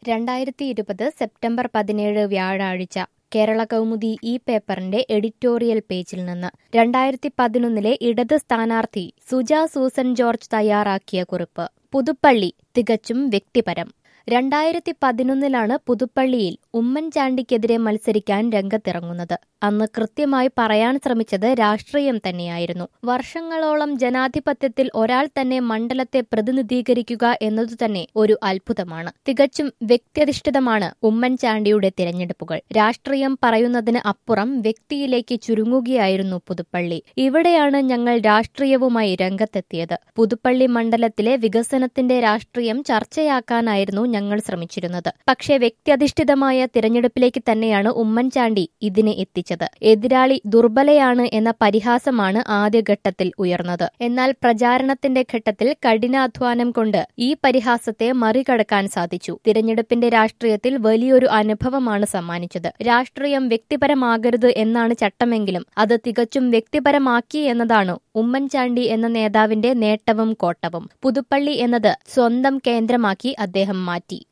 രണ്ടായിരത്തി ഇരുപത് സെപ്റ്റംബർ പതിനേഴ് വ്യാഴാഴ്ച കേരള കൗമുദി ഈ പേപ്പറിന്റെ എഡിറ്റോറിയൽ പേജിൽ നിന്ന് രണ്ടായിരത്തി പതിനൊന്നിലെ ഇടത് സ്ഥാനാർത്ഥി സുജ സൂസൻ ജോർജ് തയ്യാറാക്കിയ കുറിപ്പ് പുതുപ്പള്ളി തികച്ചും വ്യക്തിപരം രണ്ടായിരത്തി പതിനൊന്നിലാണ് പുതുപ്പള്ളിയിൽ ഉമ്മൻചാണ്ടിക്കെതിരെ മത്സരിക്കാൻ രംഗത്തിറങ്ങുന്നത് അന്ന് കൃത്യമായി പറയാൻ ശ്രമിച്ചത് രാഷ്ട്രീയം തന്നെയായിരുന്നു വർഷങ്ങളോളം ജനാധിപത്യത്തിൽ ഒരാൾ തന്നെ മണ്ഡലത്തെ പ്രതിനിധീകരിക്കുക എന്നതു തന്നെ ഒരു അത്ഭുതമാണ് തികച്ചും വ്യക്തിയധിഷ്ഠിതമാണ് ഉമ്മൻചാണ്ടിയുടെ തിരഞ്ഞെടുപ്പുകൾ രാഷ്ട്രീയം പറയുന്നതിന് അപ്പുറം വ്യക്തിയിലേക്ക് ചുരുങ്ങുകയായിരുന്നു പുതുപ്പള്ളി ഇവിടെയാണ് ഞങ്ങൾ രാഷ്ട്രീയവുമായി രംഗത്തെത്തിയത് പുതുപ്പള്ളി മണ്ഡലത്തിലെ വികസനത്തിന്റെ രാഷ്ട്രീയം ചർച്ചയാക്കാനായിരുന്നു ഞങ്ങൾ ശ്രമിച്ചിരുന്നത് പക്ഷേ വ്യക്തിയധിഷ്ഠിതമായ തിരഞ്ഞെടുപ്പിലേക്ക് തന്നെയാണ് ഉമ്മൻചാണ്ടി ഇതിനെ എത്തിച്ചത് എതിരാളി ദുർബലയാണ് എന്ന പരിഹാസമാണ് ആദ്യഘട്ടത്തിൽ ഉയർന്നത് എന്നാൽ പ്രചാരണത്തിന്റെ ഘട്ടത്തിൽ കഠിനാധ്വാനം കൊണ്ട് ഈ പരിഹാസത്തെ മറികടക്കാൻ സാധിച്ചു തിരഞ്ഞെടുപ്പിന്റെ രാഷ്ട്രീയത്തിൽ വലിയൊരു അനുഭവമാണ് സമ്മാനിച്ചത് രാഷ്ട്രീയം വ്യക്തിപരമാകരുത് എന്നാണ് ചട്ടമെങ്കിലും അത് തികച്ചും വ്യക്തിപരമാക്കി എന്നതാണ് ഉമ്മൻചാണ്ടി എന്ന നേതാവിന്റെ നേട്ടവും കോട്ടവും പുതുപ്പള്ളി എന്നത് സ്വന്തം കേന്ദ്രമാക്കി അദ്ദേഹം മാറ്റി